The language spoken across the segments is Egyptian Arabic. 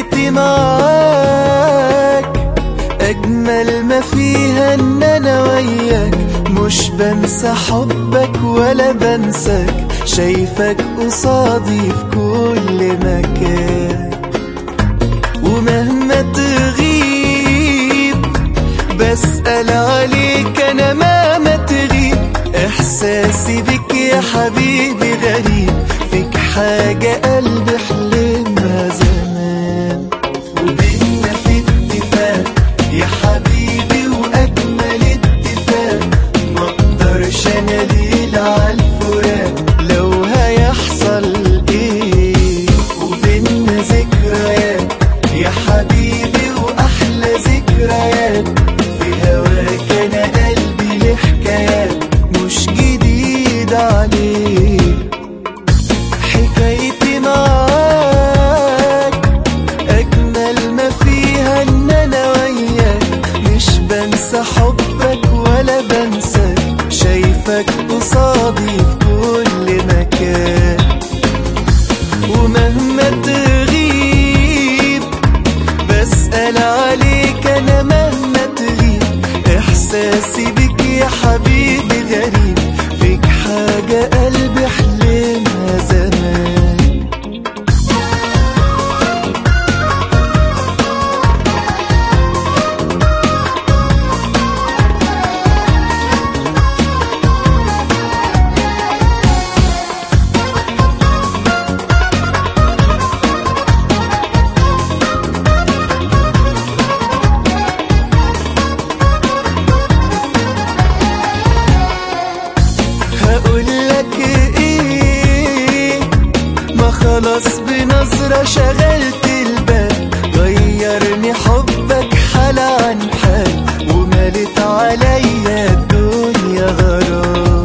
حكايتي معاك أجمل ما فيها إن أنا وياك مش بنسى حبك ولا بنساك شايفك قصادي في كل مكان ومهما تغيب بسأل عليك أنا مهما تغيب إحساسي بك يا حبيبي غريب فيك حاجة قلبي حلمها زمان وبينا في اتفاق يا حبيبي وأجمل اتفاق ما اقدرش أنا ليلة عالفراق لو هيحصل إيه وبينا ذكريات يا حبيبي وأحلى ذكريات في هواك أنا قلبي له حكايات مش جديد عليك حكايتي معاك أجمل ما فيها إن أنا وياك مش بنسى حبك ولا بنساك شايفك قصادي في كل مكان ومهما تغيب بسأل عليك أنا مهما تغيب إحساسي بك يا حبيبي غريب فيك حاجة قلبي حلمها زمان هقول لك ايه ما خلاص بنظرة شغلت البال غيرني حبك حال عن حال وملت عليا الدنيا غرام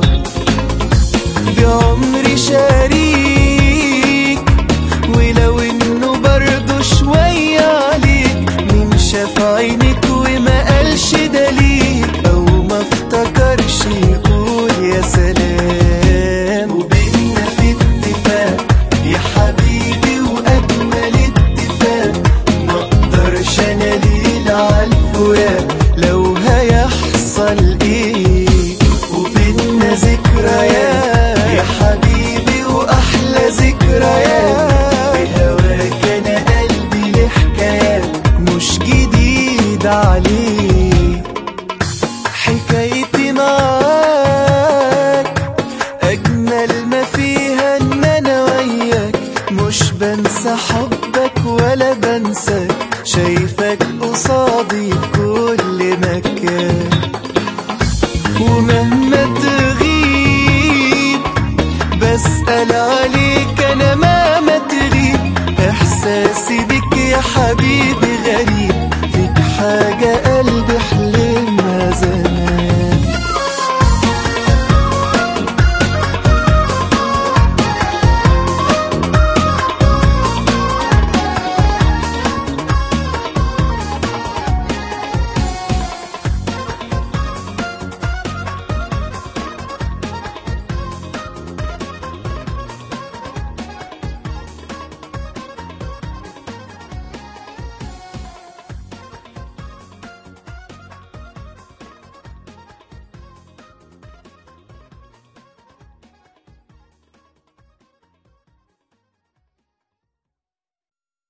بعمري شريك ولو انه برضه شوية عليك مين شاف عينك وما قالش دليل او ما افتكرش يقول يا سلام وبينا في اتفاق يا حبيبي واجمل اتفاق ما اقدرش انا ليلة عالفراق لو هيحصل ايه وبينا ذكريات يا حبيبي واحلى ذكريات بهواك انا قلبي له حكايات مش جديد عليه حكايتي معاك أجمل ما فيها إن أنا وياك مش بنسى حبك ولا بنساك شايفك قصادي في كل مكان